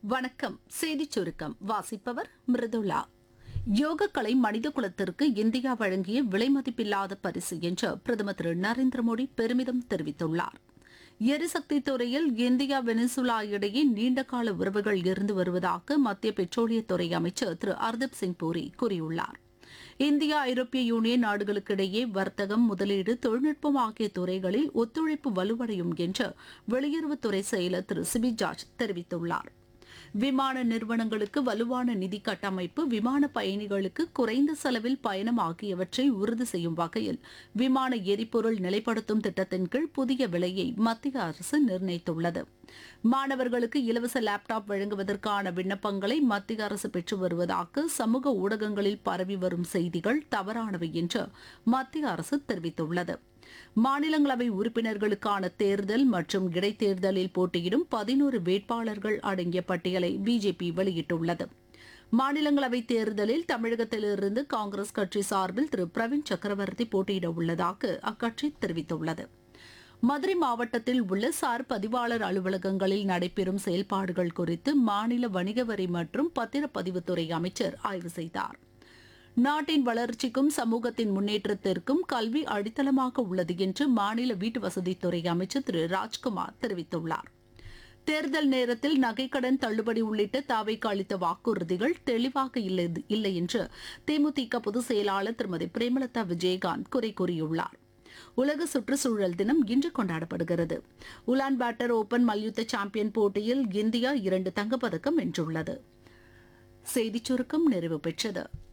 வணக்கம் செய்திச் சுருக்கம் வாசிப்பவர் மிருதுளா யோகக்கலை மனித குலத்திற்கு இந்தியா வழங்கிய விலைமதிப்பில்லாத பரிசு என்று பிரதமர் திரு நரேந்திர மோடி பெருமிதம் தெரிவித்துள்ளார் எரிசக்தி துறையில் இந்தியா வெனிசுலா இடையே நீண்டகால உறவுகள் இருந்து வருவதாக மத்திய பெட்ரோலியத்துறை அமைச்சர் திரு ஹர்தீப் சிங் பூரி கூறியுள்ளார் இந்தியா ஐரோப்பிய யூனியன் நாடுகளுக்கிடையே வர்த்தகம் முதலீடு தொழில்நுட்பம் ஆகிய துறைகளில் ஒத்துழைப்பு வலுவடையும் என்று வெளியுறவுத்துறை செயலர் திரு சிபி ஜார்ஜ் தெரிவித்துள்ளார் விமான நிறுவனங்களுக்கு வலுவான நிதி கட்டமைப்பு விமான பயணிகளுக்கு குறைந்த செலவில் பயணம் ஆகியவற்றை உறுதி செய்யும் வகையில் விமான எரிபொருள் நிலைப்படுத்தும் திட்டத்தின் கீழ் புதிய விலையை மத்திய அரசு நிர்ணயித்துள்ளது மாணவர்களுக்கு இலவச லேப்டாப் வழங்குவதற்கான விண்ணப்பங்களை மத்திய அரசு பெற்று வருவதாக சமூக ஊடகங்களில் பரவி வரும் செய்திகள் தவறானவை என்று மத்திய அரசு தெரிவித்துள்ளது மாநிலங்களவை உறுப்பினர்களுக்கான தேர்தல் மற்றும் இடைத்தேர்தலில் போட்டியிடும் பதினோரு வேட்பாளர்கள் அடங்கிய பட்டியலை பிஜேபி வெளியிட்டுள்ளது மாநிலங்களவை தேர்தலில் தமிழகத்திலிருந்து காங்கிரஸ் கட்சி சார்பில் திரு பிரவீன் சக்கரவர்த்தி போட்டியிட உள்ளதாக அக்கட்சி தெரிவித்துள்ளது மதுரை மாவட்டத்தில் உள்ள சார் பதிவாளர் அலுவலகங்களில் நடைபெறும் செயல்பாடுகள் குறித்து மாநில வணிக வரி மற்றும் பத்திரப்பதிவுத்துறை அமைச்சர் ஆய்வு செய்தார் நாட்டின் வளர்ச்சிக்கும் சமூகத்தின் முன்னேற்றத்திற்கும் கல்வி அடித்தளமாக உள்ளது என்று மாநில வீட்டு வசதித்துறை அமைச்சர் திரு ராஜ்குமார் தெரிவித்துள்ளார் தேர்தல் நேரத்தில் நகைக்கடன் தள்ளுபடி உள்ளிட்ட தாவைக்கு அளித்த வாக்குறுதிகள் தெளிவாக இல்லை இல்லை என்று தேமுதிக பொதுச் செயலாளர் திருமதி பிரேமலதா விஜயகாந்த் குறை கூறியுள்ளார் உலக சுற்றுச்சூழல் தினம் இன்று கொண்டாடப்படுகிறது உலான் பேட்டர் ஓபன் மல்யுத்த சாம்பியன் போட்டியில் இந்தியா இரண்டு தங்கப்பதக்கம் வென்றுள்ளது செய்திச் சுருக்கம் நிறைவு பெற்றது